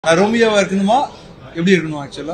நான் ரோமியோவா இருக்கணுமா எப்படி இருக்கணும் ஆக்சுவலா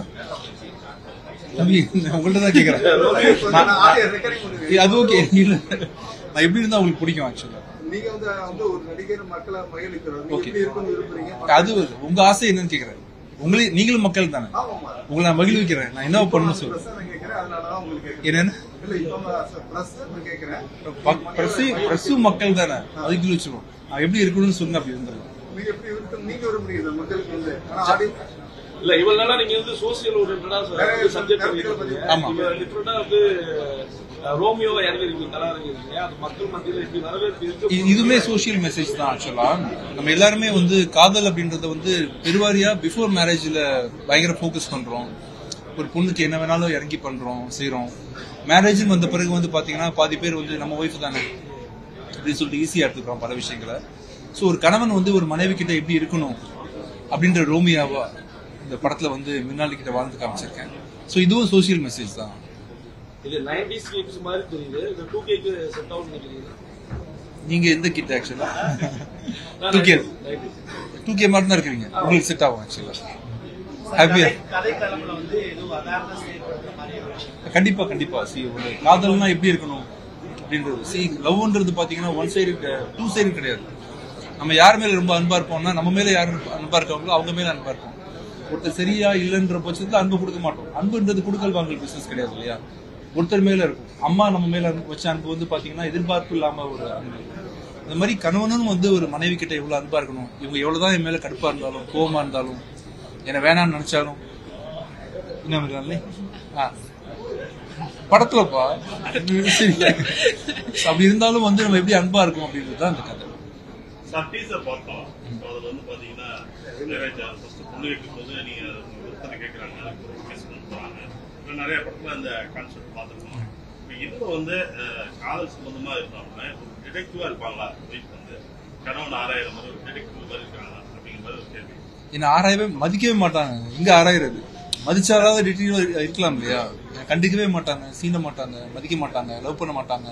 தம்பி உங்கள்ட்ட தான் கேக்குறேன் நான்- நான்- அது ஓகே இல்ல நான் எப்படி இருந்தா உங்களுக்கு பிடிக்கும் ஆக்சுவலா நீங்க வந்து வந்து ஒரு நடிகர் மக்களை மகிழ்விக்கிறோம் நீங்க Okay. எப்படி இருக்கணும்னு விரும்புறீங்க அது உங்க ஆசை என்னன்னு கேக்குறேன் உங்களே நீங்களும் மக்கள் தானே ஆமாமா உங்களை நான் மகிழ்விக்கிறேன் நான் என்ன பண்ணணும் சொல்லு பிரஸ் நான் கேட்கிறேன் அதனாலதான் உங்களுக்கு கேட்கிறேன் என்னன்னு இல்ல இப்ப பிரஸ் நான் கேட்கிறேன் பிரஸ் பிரஸும் மக்கள் தானே அதுக்கு வச்சிருவோம் நான் எப்படி இருக்கணும்னு சொன்னா அப்படி இருந்துருவேன் நீங்க எப்படி இருக்கணும் நீங்க விரும்புறீங்க மக்களுக்கு வந்து ஆனா ஆடியன்ஸ் இல்ல இவ்வளவு நாளா நீங்க வந்து சோசியல் ஓரியன்டா சப்ஜெக்ட் பண்ணிருக்கீங்க ஆமா. இப்ப லிட்டரலா வந்து அஹ், ரோமியோவா இறங்கிருக்கீங்க கலா இறங்கிருக்கீங்க அது மக்கள் மத்தியில எப்படி வரவேற்பு இருக்கு இது- இதுவுமே சோஷியல் மெசேஜ் தான் ஆக்சுவலா நம்ம எல்லாருமே வந்து காதல் அப்படின்றத வந்து பெருவாரியா பிஃபோர் மேரேஜ்ல பயங்கர ஃபோக்கஸ் பண்றோம் ஒரு பொண்ணுக்கு என்ன வேணாலும் இறங்கி பண்றோம் செய்றோம் மேரேஜ்னு வந்த பிறகு வந்து பாத்தீங்கன்னா பாதி பேர் வந்து நம்ம ஒய்ஃப் தானே அப்படின்னு சொல்லிட்டு ஈஸியா எடுத்துக்கிறோம் பல விஷயங்களை ஸோ ஒரு கணவன் வந்து ஒரு மனைவி கிட்ட எப்படி இருக்கணும் அப்படின்ற ரோமியாவா இந்த படத்துல வந்து மின்னாலி கிட்ட வாழ்ந்து காமிச்சிருக்கேன் ஸோ இதுவும் சோஷியல் மெசேஜ் தான் இது நைன்டிஸ் கேம்ஸ் மாதிரி தெரியுது இந்த டூ கேக்கு செட் ஆகும் நினைக்கிறீங்க நீங்க எந்த கிட்ட ஆக்சுவலா டூ கே டூ கே மாதிரி தான் இருக்கிறீங்க உங்களுக்கு செட் ஆகும் ஆக்சுவலா ஹாப்பியா கதை களம்ல வந்து எதுவும் அவேர்னஸ் ஏற்படுத்துற மாதிரி ஒரு விஷயம் கண்டிப்பா கண்டிப்பா சி ஒரு காதல்னா எப்படி இருக்கணும் அப்படின்றது சி லவ்ன்றது பாத்தீங்கன்னா ஒன் சைடு டூ சைடு கிடையாது நம்ம யார் மேல ரொம்ப அன்பா இருப்போம்னா நம்ம மேல யார் அன்பா இருக்காங்களோ அவங்க மேல அன்பா இருப்போம் ஒருத்தர் சரியா இல்லைன்ற பட்சத்துல அன்பு கொடுக்க மாட்டோம் அன்புன்றது கொடுக்கல் வாங்கல் பிசினஸ் கிடையாது இல்லையா ஒருத்தர் மேல இருக்கும் அம்மா நம்ம மேல அன்பு வச்ச அன்பு வந்து பாத்தீங்கன்னா எதிர்பார்ப்பு இல்லாம ஒரு அன்பு இந்த மாதிரி கணவனும் வந்து ஒரு மனைவி கிட்ட எவ்வளவு அன்பா இருக்கணும் இவங்க எவ்வளவுதான் என் மேல கடுப்பா இருந்தாலும் கோவமா இருந்தாலும் என்ன வேணாம்னு நினைச்சாலும் என்ன இருக்காங்களே ஆ படத்துலப்பா சரி. அப்படி இருந்தாலும் வந்து நம்ம எப்படி அன்பா இருக்கும் அப்படின்றது தான் அந்த கதை சார் டீசர் பார்த்தோம் இப்போ அதுல வந்து பாத்தீங்கன்னா இளையராஜா ஃபர்ஸ்ட் பொண்ணு வைக்கும் போது நீங்க உங்க விருப்பத்தை கேட்கறாங்க அதுக்கு ஒரு கேஸ் கொண்டு போறாங்க இன்னும் நிறைய படத்துல அந்த கான்செப்ட் பார்த்துருக்கோம் இப்போ இதுல வந்து அஹ், காதல் சம்பந்தமா இருந்தாலுமே ஒரு டிடெக்டிவா இருப்பாங்களா ஒய்ஃப் வந்து கணவன் ஆறாயிரம் மாதிரி ஒரு டிடெக்டிவ் மாதிரி இருக்காங்களா அப்படிங்கிற மாதிரி ஒரு கேள்வி என்ன ஆராயவே மதிக்கவே மாட்டாங்க இங்க ஆராயிறது மதிச்சாலாவது டீட்டெயில் இருக்கலாம் இல்லையா என்னை கண்டுக்கவே மாட்டாங்க சீண்ட மாட்டாங்க மதிக்க மாட்டாங்க லவ் பண்ண மாட்டாங்க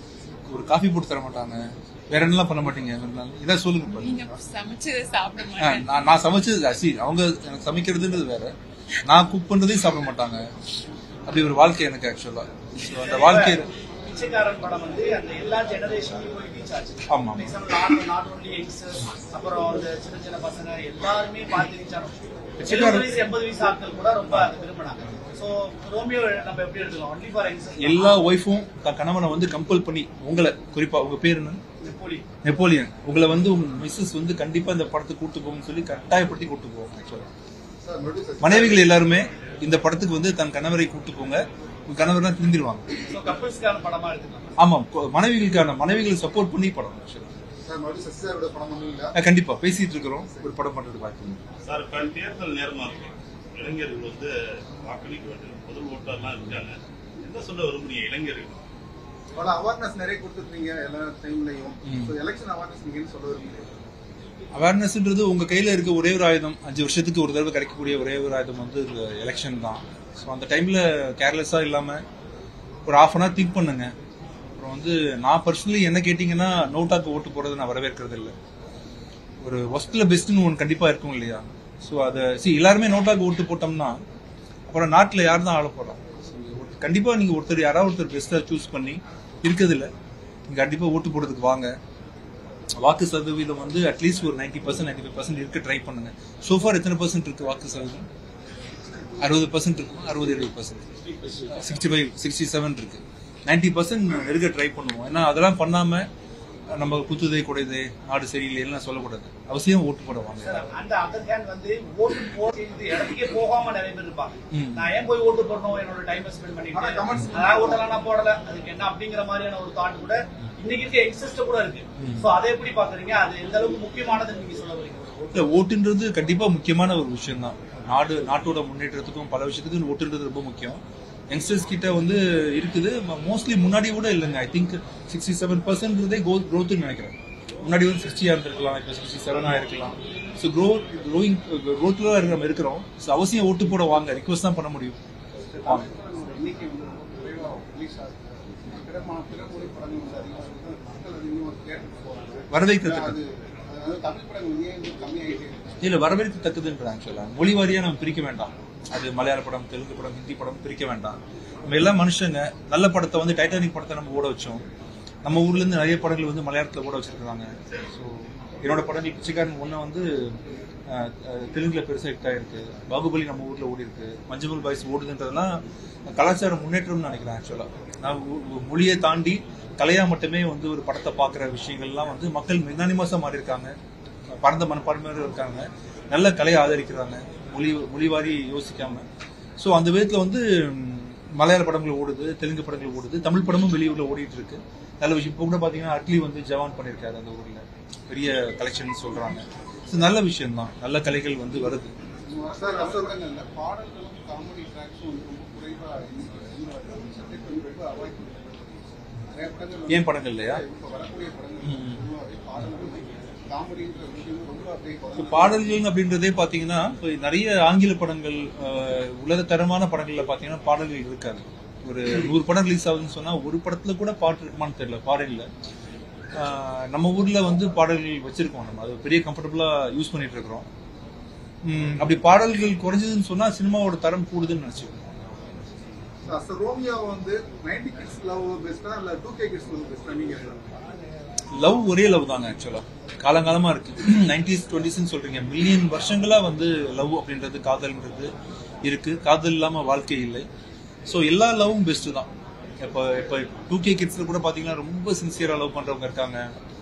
ஒரு காஃபி போட்டு தர மாட்டாங்க வேற என்னலாம் பண்ண மாட்டீங்க ஒரு நாள் இதான் சொல்லுங்க பாரு. நீங்க சமைச்சதை சாப்பிட ஆ, மாட்டேன் நான் நான் சமைச்சது அசி அவங்க எனக்கு சமைக்கிறதுன்றது வேற நான் குக் பண்றதையும் சாப்பிட மாட்டாங்க அப்படி ஒரு வாழ்க்கை எனக்கு ஆக்சுவலா அந்த வாழ்க்கை பிச்சைக்காரன் படம் வந்து அந்த எல்லா ஜெனரேஷன்லயும் போய் ரீச் ஆச்சு ஆமா. நாட் ஒன்லி யங்ஸ்டர்ஸ் அப்புறம் அந்த சின்ன சின்ன பசங்க எல்லாருமே பார்த்து ரீச் ஆனோம் பிச்சைக்காரன் எழுபது வயசு எண்பது வயசு ஆட்கள் கூட ரொம்ப அதை விரும்பினாங்க சோ ரோமியோ நம்ம எப்படி எடுக்கலாம் ஒன்லி ஃபார் யங்ஸ்டர்ஸ் எல்லா ஒய்ஃபும் தன் கணவனை வந்து கம்பல் பண்ணி உங்களை குறிப்பா உங்க பேர் என்ன நெப்போலி நெப்போலியன் உங்களை வந்து உங்க மிஸ்ஸஸ் வந்து கண்டிப்பா இந்த படத்துக்கு கூட்டு போகணும்னு சொல்லி கட்டாயப்படுத்தி கூட்டு போவோம் ஆக்சுவலா சார் மறுபடியும் சார் மனைவிகள் எல்லாருமே இந்த படத்துக்கு வந்து தன் கணவரை கூட்டு போங்க உங்க கணவர்லாம் திருந்திருவாங்க சோ கப்பிள்ஸ்க்கான படமா எடுத்துக்கலாம் ஆமா கொ- மனைவிகளுக்கான மனைவிகளை சப்போர்ட் பண்ணி படம் actually. சார் மறுபடியும் சசிசாரோட படம் பண்ணுவீங்களா அஹ் கண்டிப்பா பேசிட்டு இருக்கிறோம் ஒரு படம் பண்றதுக்கு வாய்ப்பு இருக்கு. சார் இப்ப தேர்தல் நேரமா இருக்கு இளைஞர்கள் வந்து வாக்களிக்க வேண்டும் முதல் ஓட்டர்லாம் இருக்காங்க என்ன சொல்ல விரும்புறீங்க இளைஞர்கள் பல அவேர்னஸ் நிறைய கொடுத்துருக்கீங்க எல்லா டைம்லயும் ம். எலெக்ஷன் அவேர்னஸ் நீங்க என்ன சொல்ல விரும்புறீங்க அவேர்னஸ்ன்றது உங்க கையில இருக்க ஒரே ஒரு ஆயுதம் அஞ்சு வருஷத்துக்கு ஒரு தடவை கிடைக்கக்கூடிய ஒரே ஒரு ஆயுதம் வந்து இந்த எலெக்ஷன் தான் ஸோ அந்த டைம்ல கேர்லெஸ்ஸா இல்லாம ஒரு ஆஃப் அன் ஹவர் திங்க் பண்ணுங்க அப்புறம் வந்து நான் பர்சனலி என்ன கேட்டீங்கன்னா நோட்டாக்கு ஓட்டு போடுறதை நான் வரவேற்கிறது இல்லை ஒரு ஒஸ்ட்ல பெஸ்ட்னு ஒன்று கண்டிப்பா இருக்கும் இல்லையா ஸோ அதை சி எல்லாருமே நோட்டாக்கு ஓட்டு போட்டோம்னா அப்புறம் நாட்டில் யார் தான் ஆள போறோம் So, ஒரு- கண்டிப்பா நீங்க ஒருத்தர் யாராவது ஒருத்தர் பெஸ்டா சூஸ் பண்ணி இருக்கிறது இல்ல நீங்க கண்டிப்பா ஓட்டு போடுறதுக்கு வாங்க வாக்கு சதவீதம் வந்து அட்லீஸ்ட் ஒரு ninety percent ninety five percent இருக்க ட்ரை பண்ணுங்க சோஃபார் எத்தனை பர்சன்ட் இருக்கு வாக்கு சதவீதம் அறுபது பர்சன்ட் இருக்குமா அறுபது எழுபது percent sixty five sixty seven இருக்கு நைன்டி பர்சன்ட் இருக்க ட்ரை பண்ணுவோம் ஏன்னா அதெல்லாம் பண்ணாம நம்ம குத்துதே குடையதே நாடு சரியில்லை எல்லாம் சொல்லக்கூடாது அவசியம் ஓட்டு போட வாங்க அந்த அதர் ஹேண்ட் வந்து ஓட்டு போட்டு இந்த இடத்துக்கே போகாம நிறைய பேர் இருப்பாங்க ம். நான் ஏன் போய் ஓட்டு போடணும் என்னோட டைம் ஸ்பெண்ட் ஆனா பண்ணிட்டு comments நான் ஓட்டலாம் நான் போடல அதுக்கு என்ன அப்படிங்கிற மாதிரியான ஒரு தாட் கூட இன்னைக்கு இருக்க எக்ஸஸ்ட் கூட இருக்கு சோ அதை எப்படி பாக்குறீங்க அது எந்த அளவுக்கு முக்கியமானதுன்னு நீங்க சொல்ல வரீங்க இல்ல ஓட்டுன்றது கண்டிப்பா முக்கியமான ஒரு விஷயம் தான் நாடு நாட்டோட முன்னேற்றத்துக்கும் பல விஷயத்துக்கும் ஓட்டுன்றது ரொம்ப முக்கியம் யங்ஸ்டர்ஸ் கிட்ட வந்து இருக்குது மோஸ்ட்லி முன்னாடி கூட இல்லைங்க ஐ திங்க் சிக்ஸ்டி செவன் பர்சன்ட்றதே க்ரோத்னு நினைக்கிறேன் முன்னாடி வந்து சிக்ஸ்டியா இருந்திருக்கலாம் இப்போ சிக்ஸ்டி செவனா இருக்கலாம் ஸோ க்ரோ க்ரோயிங் க்ரோத்ல நம்ம இருக்கிறோம் ஸோ அவசியம் ஓட்டு போட வாங்க ரிக்வஸ்ட் தான் பண்ண முடியும் வாங்க இன்னைக்கு வந்து விரைவா ரிலீஸ் ஆகுது பிறமான பிற மொழி படங்கள் வந்து அதிகமாக இருக்கு. மக்கள் அதிகமாக தேட்டருக்கு போறாங்க வரவேற்கிறதுக்கு அது அதாவது தமிழ் படங்கள் ஏன் வந்து கம்மியாயிட்டே இருக்கு இல்ல வரவேற்கத்தக்கதுன்ற ஆக்சுவலா மொழி வாரியா நம்ம பிரிக்க வேண்டாம் அது மலையாள படம் தெலுங்கு படம் ஹிந்தி படம் பிரிக்க வேண்டாம் நம்ம எல்லாம் மனுஷங்க நல்ல படத்தை வந்து டைட்டானிக் படத்தை நம்ம ஓட வச்சோம் நம்ம ஊர்ல இருந்து நிறைய படங்கள் வந்து மலையாளத்துல ஓட வச்சிருக்காங்க ஸோ என்னோட படம் நீ பிச்சைக்காரன் ஒன்று வந்து அஹ், அஹ், தெலுங்குல பெருசா ஹிட் ஆயிருக்கு பாகுபலி நம்ம ஊர்ல ஓடி இருக்கு மஞ்சள் பாய்ஸ் ஓடுதுன்றதெல்லாம் கலாச்சார முன்னேற்றம்னு நினைக்கிறேன் ஆக்சுவலா நான் ஒ- ஒ- மொழியை தாண்டி கலையா மட்டுமே வந்து ஒரு படத்தை பார்க்குற விஷயங்கள்லாம் வந்து மக்கள் மெக்னானிமஸா மாறி இருக்காங்க பரந்த மனப்பான்மையோட இருக்காங்க நல்ல கலையை ஆதரிக்கிறாங்க மொழி மொழிவாரி யோசிக்காம ஸோ அந்த விதத்தில் வந்து ம், மலையாள படங்கள் ஓடுது தெலுங்கு படங்கள் ஓடுது தமிழ் படமும் வெளியூர்ல ஓடிட்டு இருக்கு நல்ல விஷயம் இப்போ கூட பார்த்தீங்கன்னா அட்லி வந்து ஜவான் பண்ணியிருக்காரு அந்த ஊர்ல பெரிய கலெக்ஷன் சொல்றாங்க ஸோ நல்ல விஷயம் தான் நல்ல கலைகள் வந்து வருது சார் சொல்றாங்க இந்த பாடல்களும் காமெடி ட்ராக்ஸும் வந்து ரொம்ப குறைவா சப்ஜெக்ட் வந்து ரொம்ப அவாய்ட் நிறைய படங்கள் ஏன் படங்கள் இல்லையா இப்ப வரக்கூடிய படங்கள் ம். பொதுவாகவே பாடல்கள் காமெடின்ற விஷயம் ரொம்ப அப்படியே இப்போ குறைஞ்சு பாடல்கள் அப்படின்றதே பாத்தீங்கன்னா இப்போ நிறைய ஆங்கில படங்கள் அஹ், உலகத்தரமான படங்கள்ல பாத்தீங்கன்னா பாடல்கள் இருக்காது ஒரு நூறு படம் ரிலீஸ் ஆகுதுன்னு சொன்னா ஒரு படத்துல கூட பாட்டு இருக்குமான்னு தெரியல பாடல்ல அஹ், நம்ம ஊர்ல வந்து பாடல்கள் வச்சிருக்கோம் நம்ம அது பெரிய கம்ஃபர்டபுளா யூஸ் பண்ணிட்டு இருக்கிறோம் உம், அப்படி பாடல்கள் குறைஞ்சதுன்னு சொன்னா சினிமாவோட தரம் கூடுதுன்னு நினைச்சுக்கோங்க சார் ரோமியோ வந்து நைன்டி கிட்ஸ் லவ் பெஸ்டா இல்ல டூ கே கிட்ஸ் லவ் பெஸ்டா நீங்க லவ் ஒரே லவ் தாங்க ஆக்சுவலா காலங்காலமா இருக்கு நைன்டிஸ் டுவெண்ட்டிஸ்ன்னு சொல்றீங்க மில்லியன் வருஷங்களா வந்து லவ் அப்படின்றது காதல்ன்றது இருக்கு காதல் இல்லாம வாழ்க்கை இல்லை ஸோ எல்லா லவ்வும் பெஸ்ட் தான் இப்போ இப்போ டூ கே கிட்ஸ்ல கூட பாத்தீங்கன்னா ரொம்ப சின்சியரா லவ் பண்றவங்க இருக்காங்க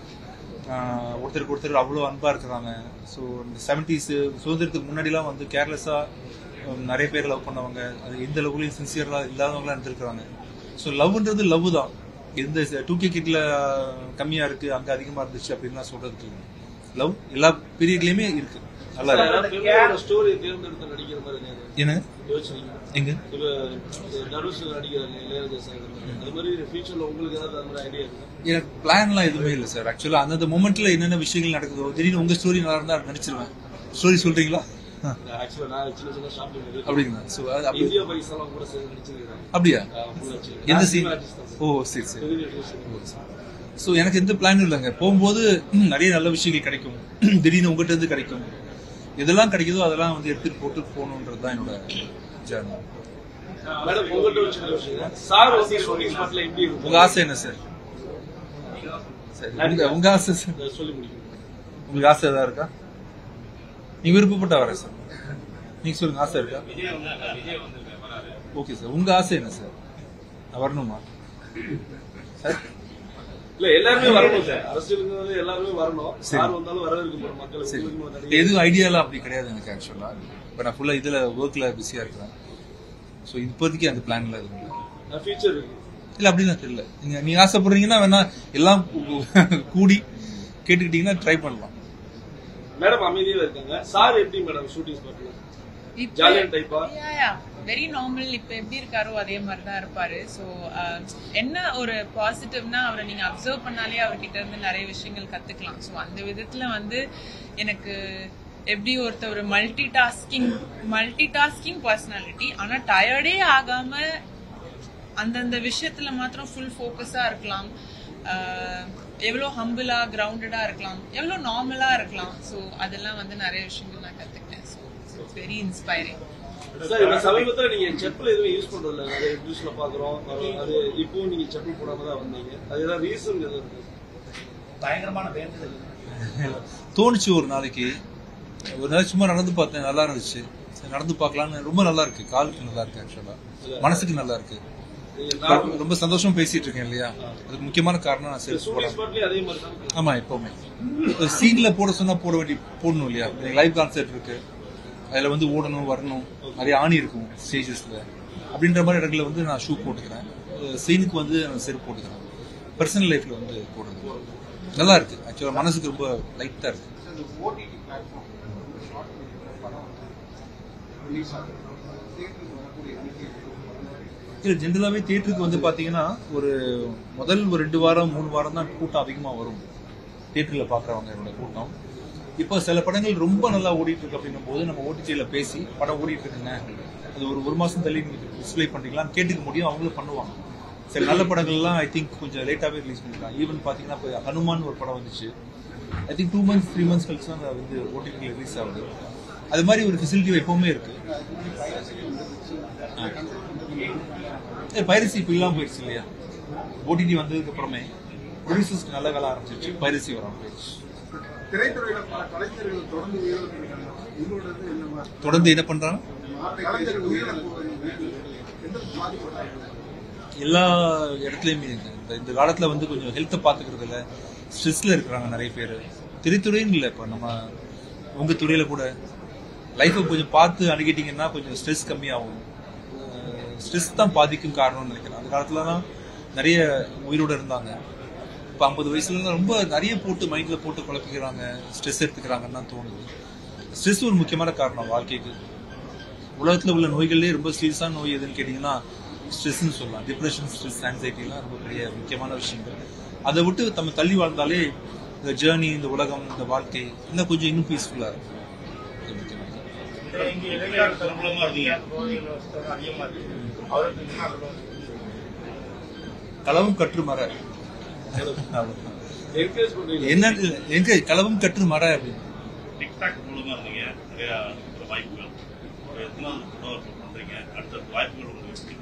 ஆஹ் ஒருத்தருக்கு ஒருத்தர் அவ்வளோ அன்பா இருக்கிறாங்க ஸோ இந்த செவன்டிஸ் சுதந்திரத்துக்கு முன்னாடிலாம் வந்து கேர்லெஸ்ஸா நிறைய பேர் லவ் பண்ணவங்க அது எந்த லவ்லையும் சின்சியரா இல்லாதவங்களா இருந்திருக்கிறாங்க ஸோ லவ்ன்றது லவ் தான் எந்த டூ கே கிட்ல கம்மியா இருக்கு அங்க அதிகமா இருந்துச்சு அப்படின்லாம் சொல்றதுக்கு இல்லை லவ் எல்லா பீரியட்லயுமே இருக்கு நல்லா இருக்கு ஸ்டோரி தேர்ந்தெடுத்து நடிக்கிற மாதிரி நீங்க என்ன யோசிச்சீங்க எங்க இப்ப நடுவில் நடிக்கிறாங்க இளையராஜா சார் அது மாதிரி ஃபியூச்சர்ல உங்களுக்கு ஏதாவது அந்த மாதிரி ஐடியா இருக்கு எனக்கு பிளான்லாம் எதுவுமே இல்லை சார் ஆக்சுவலா அந்தந்த மொமெண்ட்ல என்னென்ன விஷயங்கள் நடக்குதோ திடீர்னு உங்க ஸ்டோரி நல்லா இருந்தா நடிச்சிருவேன் ஸ்டோரி சொல்றீங்களா ஆக்சுவலா நான் சின்ன சின்ன ஷார்ட் ஃபிலிம் அப்படிங்களா ஸோ அப்படி இந்தியா பைசாலாம் கூட சேர்ந்து நடிச்சிருக்கிறேன் அப்படியா எந்த சீன் சீன் ஓ சரி சரி ஸோ எனக்கு எந்த பிளானும் இல்லைங்க போகும்போது ம், நிறைய நல்ல விஷயங்கள் கிடைக்கும் திடீர்னு உங்ககிட்ட இருந்து கிடைக்கும் எதெல்லாம் கிடைக்குதோ அதெல்லாம் வந்து எடுத்துட்டு போட்டு போகணுன்றது தான் என்னோட ஜேர்னி மேடம் உங்கள்கிட்ட வச்சுக்கிற விஷயம் சார் வந்து ஷூட்டிங் ஸ்பாட்ல எப்படி இருக்கும் உங்க ஆசை என்ன சார் சரி உங்க- உங்க ஆசை சார் அதை சொல்லி முடிக்கும் உங்களுக்கு ஆசை ஏதாவது இருக்கா நீங்க விருப்பப்பட்டா வரேன் சார் நீங்க சொல்லுங்க ஆசை இருக்கா ஓகே சார் உங்க ஆசை என்ன சார் நான் வரணுமா சார் இல்ல எல்லாருமே வரணும் சார் அரசியலுக்கு வந்து எல்லாருமே வரணும் சார் வந்தாலும் வரவேற்க போறோம் மக்கள் சரி உங்களுக்கு இல்ல, நடிகை எதுவும் ஐடியாலாம் அப்படி கிடையாது எனக்கு ஆக்சுவலா இப்போ நான் ஃபுல்லா இதுல ஒர்க்ல பிஸியா இருக்கிறேன் ஸோ இப்போதைக்கு அந்த பிளான்ல எதுவும் இல்லை ஃபியூச்சர் இருக்கு இல்ல அப்படிலாம் தெரியல நீங்க நீங்க ஆசைப்படுறீங்கன்னா வேணா எல்லாம் கூ- கூடி கேட்டுக்கிட்டீங்கன்னா ட்ரை பண்ணலாம் மேடம் அமைதியா இருக்காங்க சார் எப்படி மேடம் ஷூட்டிங் ஸ்பாட்ல ஜாலியன் டைப்பா வெரி நார்மல் இப்ப எப்படி இருக்காரோ அதே மாதிரி தான் இருப்பாரு ஸோ என்ன ஒரு பாசிட்டிவ்னா அவரை நீங்க அப்சர்வ் பண்ணாலே அவர்கிட்ட இருந்து நிறைய விஷயங்கள் கத்துக்கலாம் ஸோ அந்த விதத்துல வந்து எனக்கு எப்படி ஒருத்தர் ஒரு multitasking multitasking personality ஆனா டயர்டே ஆகாம அந்தந்த விஷயத்துல மாத்திரம் ஃபுல் ஃபோக்கஸா இருக்கலாம் ஆஹ் எவ்வளோ ஹம்பிளா கிரவுண்டடா இருக்கலாம் எவ்வளோ நார்மலா இருக்கலாம் ஸோ அதெல்லாம் வந்து நிறைய விஷயங்கள் நான் கத்துக்கிட்டேன் so it's very inspiring sir இப்ப சமீபத்துல நீங்க செப்பல் எதுவும் யூஸ் பண்றது இல்ல நிறைய நியூஸ்ல பாக்குறோம் அது இப்போ நீங்க செப்பல் போடாம தான் வந்தீங்க அது ஏதாவது ரீசன் எதுவும் இருக்கு பயங்கரமான வேண்டுதல் தோணுச்சு ஒரு நாளைக்கு ஒரு நாள் சும்மா நடந்து பார்த்தேன் நல்லா இருந்துச்சு சரி நடந்து பார்க்கலாம்னு ரொம்ப நல்லா இருக்கு காலுக்கு நல்லா இருக்கு ஆக்சுவலா மனசுக்கு நல்லா இருக்கு நீங்க நார்மல் ரொம்ப சந்தோஷமா பேசிட்டு இருக்கேன் இல்லையா அதுக்கு முக்கியமான காரணம் நான் செருப்பு ஷூட்டிங் போடாம ஸ்பாட்லயும் அதே மாதிரி தான் ஆமா எப்பவுமே சீன்ல போட சொன்னா போட வேண்டி போடணும் இல்லையா லைவ் கான்சர்ட் இருக்கு அதுல வந்து ஓடணும் வரணும் நிறைய ஆணி இருக்கும் ஸ்டேஜஸ்ல அப்படின்ற மாதிரி இடங்கள்ல வந்து நான் ஷூ போட்டுக்கிறேன் சீனுக்கு வந்து நான் செருப்பு போட்டுக்கிறேன் பர்சனல் லைஃப்ல வந்து போடுறது நல்லா இருக்கு ஆக்சுவலா மனசுக்கு ரொம்ப லைட்டா இருக்கு இந்த ஓடிடி பிளாட்ஃபார்ம் ஷார்ட் படம் ரிலீஸ் ஆகுது தேட்டருக்கு வரக்கூடிய எண்ணிக்கை இல்ல ஜென்ரலாவே தியேட்டருக்கு வந்து பாத்தீங்கன்னா ஒரு முதல் ஒரு ரெண்டு வாரம் மூணு வாரம் தான் கூட்டம் அதிகமா வரும் தியேட்டர்ல பாக்குறவங்க என்னோட கூட்டம் இப்போ சில படங்கள் ரொம்ப நல்லா ஓடிட்டு இருக்கு அப்படின்னும் போது நம்ம ஓடிடியில பேசி படம் ஓடிட்டு இருக்குங்க அது ஒரு ஒரு மாசம் தள்ளி நீங்க டிஸ்பிளே பண்றீங்களான்னு கேட்டுக்க முடியும் அவங்களும் பண்ணுவாங்க சில நல்ல படங்கள்லாம் ஐ திங்க் கொஞ்சம் லேட்டாவே ரிலீஸ் பண்ணிருக்காங்க ஈவன் பாத்தீங்கன்னா இப்போ ஹனுமான் ஒரு படம் வந்துச்சு I think two months three months கழிச்சு தான் அது வந்து ஓடிடியில் ரிலீஸ் ஆகுது அது மாதிரி ஒரு ஃபெசிலிட்டி எப்பவுமே இருக்கு பைரசி இப்போ இல்லாமல் போயிடுச்சு இல்லையா ஓடிடி வந்ததுக்கு அப்புறமே ப்ரொடியூசர்ஸ்க்கு நல்ல வேலை ஆரம்பிச்சிருச்சு பைரசி வர போயிடுச்சு திரைத்துறையில பல கலைஞர்கள் தொடர்ந்து உயிரிழப்பு இருக்காங்க உங்களோடது என்ன மாதிரி தொடர்ந்து என்ன பண்றாங்க கலைஞர்கள் உயிரிழப்பு எந்த பாதிப்பு எல்லா இடத்துலையுமே இருக்கு. இந்த இந்த காலத்துல வந்து கொஞ்சம் ஹெல்த்தை பாத்துக்கிறதுல ஸ்ட்ரெஸ்ல இருக்கிறாங்க நிறைய பேர் திரைத்துறைன்னு இல்லை இப்போ நம்ம உங்க துறையில கூட லைஃப்பை கொஞ்சம் பார்த்து அணுகிட்டீங்கன்னா கொஞ்சம் ஸ்ட்ரெஸ் கம்மியாகும் ஸ்ட்ரெஸ் தான் பாதிக்கும் காரணம்னு நினைக்கிறேன் அந்த காலத்துல தான் நிறைய உயிரோட இருந்தாங்க இப்போ ஐம்பது வயசுல ரொம்ப நிறைய போட்டு மைண்ட்ல போட்டு குழப்பிக்கிறாங்க ஸ்ட்ரெஸ் எடுத்துக்கிறாங்கன்னு தான் தோணுது ஸ்ட்ரெஸ் ஒரு முக்கியமான காரணம் வாழ்க்கைக்கு உலகத்துல உள்ள நோய்கள்லேயே ரொம்ப சீரியஸான நோய் எதுன்னு கேட்டிங்கன்னா ஸ்ட்ரெஸ்ன்னு சொல்லலாம் டிப்ரெஷன் ஸ்ட்ரெஸ் ஆன்சைட்டிலாம் ரொம்ப பெரிய முக்கியமான விஷயங்கள் அதை விட்டு நம்ம தள்ளி வாழ்ந்தாலே இந்த ஜேர்னி இந்த உலகம் இந்த வாழ்க்கை இன்னும் கொஞ்சம் இன்னும் பீஸ்ஃபுல்லாக இருக்கும் இது முக்கியமானது. பிரபலமா இருந்தீங்க களவும் கற்று மர என்கரேஜ் பண்றீங்க என்ன எங்க களவும் கற்று மர அப்படின்னு டிக்டாக் மூலமா இருந்தீங்க நிறைய வாய்ப்புகள் ஒரு எத்தனாவது படம் இப்போ பண்றீங்க அடுத்த வாய்ப்புகள் உங்களுக்கு இருக்கு.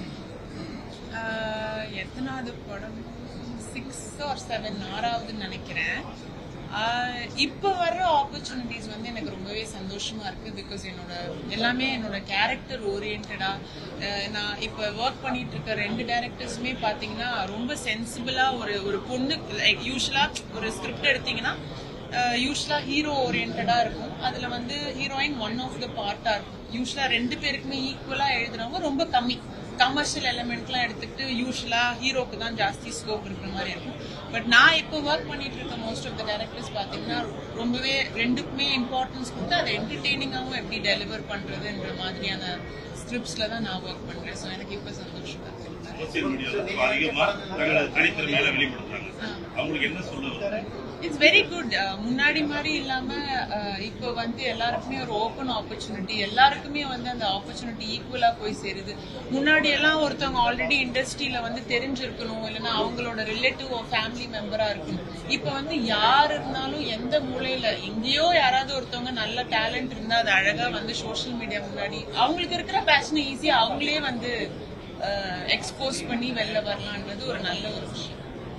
ஆஹ் எத்தனாவது படம் சிக்ஸ் ஆர் செவன் ஆறாவதுன்னு நினைக்கிறேன் ஆஹ் இப்போ வர்ற ஆப்பர்ச்சுனிட்டிஸ் வந்து எனக்கு ரொம்பவே சந்தோஷமா இருக்கு பிகாஸ் என்னோட எல்லாமே என்னோட கேரக்டர் ஓரியன்டா நான் இப்போ ஒர்க் பண்ணிட்டு இருக்க ரெண்டு டேரக்டர்ஸுமே பார்த்தீங்கன்னா ரொம்ப சென்சிபிளா ஒரு ஒரு பொண்ணு லைக் யூஸ்வலா ஒரு ஸ்கிரிப்ட் எடுத்தீங்கன்னா யூஸ்வலா ஹீரோ ஓரியன்டா இருக்கும் அதுல வந்து ஹீரோயின் ஒன் ஆஃப் த பார்ட்டா இருக்கும் யூஸ்வலா ரெண்டு பேருக்குமே ஈக்குவலா எழுதுறவங்க ரொம்ப கம்மி கமர்ஷியல் எலிமெண்ட்லாம் எடுத்துக்கிட்டு யூஸ்வலா ஹீரோக்கு தான் ஜாஸ்தி ஸ்கோப் இருக்கிற மாதிரி இருக்கும் பட் நான் இப்போ ஒர்க் பண்ணிட்டு இருக்க மோஸ்ட் ஆஃப் த டேரக்டர்ஸ் பார்த்தீங்கன்னா ரொம்பவே ரெண்டுக்குமே இம்பார்ட்டன்ஸ் கொடுத்து அதை என்டர்டெய்னிங்காகவும் எப்படி டெலிவர் பண்றதுன்ற மாதிரியான ஸ்கிரிப்ட்ஸ்ல தான் நான் ஒர்க் பண்றேன் ஸோ எனக்கு இப்போ சந்தோஷமா இருக்கு சோசியல் மீடியாவில் ரொம்ப அதிகமா தங்களது தனித்திறமையில வெளிப்படுத்துறாங்க அவங்களுக்கு என்ன சொல்ல வருது இட்ஸ் வெரி குட் முன்னாடி மாதிரி இல்லாம அஹ், இப்போ வந்து எல்லாருக்குமே ஒரு ஓப்பன் ஆப்பர்ச்சுனிட்டி எல்லாருக்குமே வந்து அந்த ஆப்பர்ச்சுனிட்டி ஈக்குவலா போய் சேருது முன்னாடி எல்லாம் ஒருத்தவங்க ஆல்ரெடி இண்டஸ்ட்ரியில வந்து தெரிஞ்சிருக்கணும் இல்லைன்னா அவங்களோட ரிலேட்டிவ் ஃபேமிலி மெம்பரா இருக்கணும் இப்போ வந்து யார் இருந்தாலும் எந்த மூலையில எங்கேயோ யாராவது ஒருத்தவங்க நல்ல டேலண்ட் இருந்தா அது அழகா வந்து சோஷியல் மீடியா முன்னாடி அவங்களுக்கு இருக்கிற பேஷனை ஈஸியா அவங்களே வந்து எக்ஸ்போஸ் பண்ணி வெளில வரலான்றது ஒரு நல்ல ஒரு விஷயம்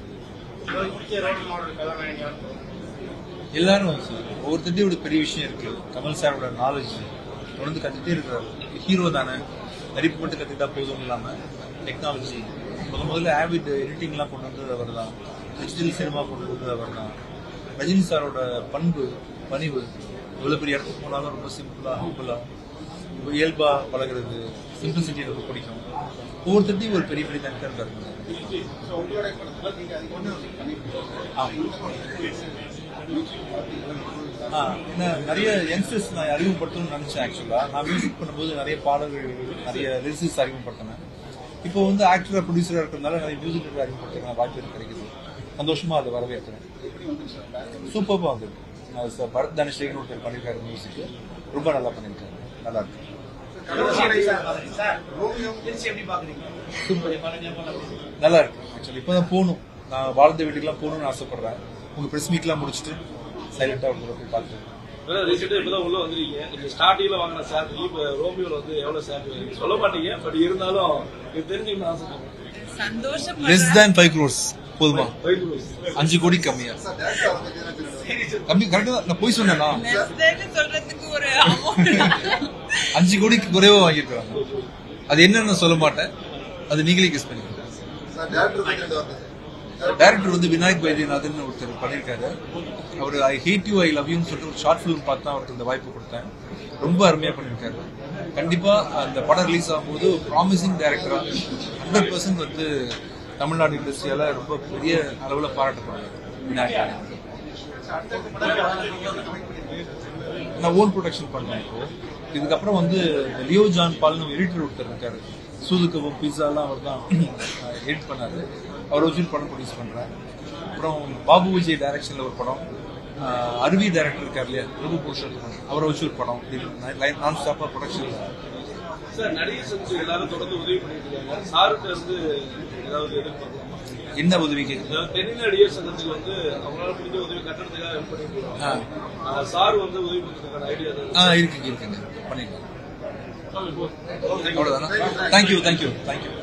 எல்லாரும் சார் ஒவ்வொருத்தட்டையும் ஒரு பெரிய விஷயம் இருக்கு கமல் சாரோட நாலேஜ் தொடர்ந்து கத்துட்டே இருக்கிறாரு ஹீரோ தானே நடிப்பு மட்டும் கத்துக்கிட்டா போதும் இல்லாம டெக்னாலஜி முத முதல்ல ஆவிட் எடிட்டிங்லாம் கொண்டு வந்தது அவர் தான் டிஜிட்டல் சினிமா கொண்டு வந்தது அவர் தான் ரஜினி சாரோட பண்பு பணிவு எவ்வளவு பெரிய இடத்துக்கு போனாலும் ரொம்ப சிம்பிளா ஹம்பிளா இயல்பா பழகுறது சிம்பிளிசிட்டி எனக்கு பிடிக்கும் ஒவ்வொருத்தட்டையும் ஒரு பெரிய பெரிய தனித்தர் இருக்காரு So, உங்களுடைய படத்துல நீங்க அதிகமான பண்ணிருக்கீங்க ஆ, என்ன நிறைய யங்ஸ்டர்ஸ் நான் அறிமுகப்படுத்தணும்னு நினைச்சேன் ஆக்சுவலா நான் மியூசிக் பண்ணும்போது நிறைய பாடல்கள் நிறைய லிரிக்ஸ் அறிமுகப்படுத்தினேன் இப்போ வந்து ஆக்டரா ப்ரொடியூசரா இருக்கிறதுனால நிறைய மியூசிக் அறிமுகப்படுத்த வாய்ப்பு எனக்கு கிடைக்குது சந்தோஷமா அதை வரவேற்கிறேன் சூப்பர்பா வந்து அது சார் பரத் தனுஷேகன் ஒருத்தர் பண்ணியிருக்காரு மியூசிக் ரொம்ப நல்லா பண்ணியிருக்காரு நல்லா இருக்கு திருச்சி எப்படி பாக்குறீங்க நல்லா இருக்கு ஆக்சுவலி இப்போதான் போகணும் நான் வாழ்ந்த வீட்டுக்குலாம் போகணும்னு ஆசைப்படுறேன் உங்க ப்ரெஸ் மீட்லாம் முடிச்சுட்டு சைலண்டா ஒரு தடவை போய் பார்த்துருக்கேன் அதான் ரீசெண்டா இப்பதான் உள்ள வந்திருக்கீங்க நீங்க ஸ்டார்டிங்ல வாங்கின சேலரி இப்ப ரோமியோல வந்து எவ்வளவு சேலரி சொல்ல மாட்டீங்க பட் இருந்தாலும் இது தெரிஞ்சுக்கணும் ஆசைப்படுறேன் லெஸ் சந்தோஷப்படுறேன் தேன் ஃபைவ் க்ரோர்ஸ் போதுமா ஃபைவ் க்ரோஸ் அஞ்சு கோடி கம்மியா கம்மி கரெக்டா நான் போய் சொன்னேனா Less than சொல்றதுக்கு ஒரு அமௌண்ட் அஞ்சு கோடிக்கு குறைவா வாங்கியிருக்காங்க அது என்னன்னு சொல்ல மாட்டேன் அது நீங்களே கெஸ் பண்ணிக்கோங்க டைரக்டர் வந்து விநாயக் வைத்தியநாதன் ஒருத்தர் பண்ணியிருக்காரு அவர் I hate you I love யூன்னு சொல்லிட்டு ஒரு ஷார்ட் ஃபிலிம் பார்த்து தான் அவருக்கு இந்த வாய்ப்பு கொடுத்தேன் ரொம்ப அருமையா பண்ணியிருக்காரு கண்டிப்பா அந்த படம் ரிலீஸ் ஆகும்போது ப்ராமிசிங் டைரக்டரா ஹண்ட்ரட் பர்சன்ட் வந்து தமிழ்நாடு இண்டஸ்ட்ரியால ரொம்ப பெரிய அளவுல பாராட்டப்படுறாரு விநாயக் வைத்தியநாதன். நான் ஓன் ப்ரொடக்ஷன் பண்ணேன் இப்போ இதுக்கப்புறம் வந்து இந்த லியோ ஜான் பால்னு எடிட்டர் ஒருத்தர் இருக்காரு சூதுக்கவும் பிஸாலாம் அவர் தான் எடிட் பண்ணாரு அவரை வச்சு ஒரு படம் ப்ரொடியூஸ் பண்றேன் அப்புறம் பாபு விஜய் டைரக்ஷன்ல ஒரு படம் ஆஹ் அருவி டைரக்டர் இருக்கார் இல்லையா பிரபு புருஷோத்தமன் அவரை வச்சு ஒரு படம் நான் ஸ்டாப்பா ப்ரொடக்ஷன் சார் நடிகர் சங்கு எல்லாரும் தொடர்ந்து உதவி பண்ணிட்டு இருக்காங்க சாருக்கு வந்து ஏதாவது எதிர்பார்க்கலாமா என்ன உதவி கேட்குறீங்க தென்னில அடியர் சங்கத்துக்கு வந்து அவங்களால முடிஞ்ச உதவி கட்டணத்துக்காக ஹெல்ப் பண்ணிட்டு ஆ. இருக்காங்க சார் வந்து உதவி பண்ணுறதுக்கான ஐடியா ஆ இருக்குங்க இருக்குங்க பண்ணிடலாம் அவ்வளோதானா தேங்க்யூ தேங்க்யூ தேங்க்யூ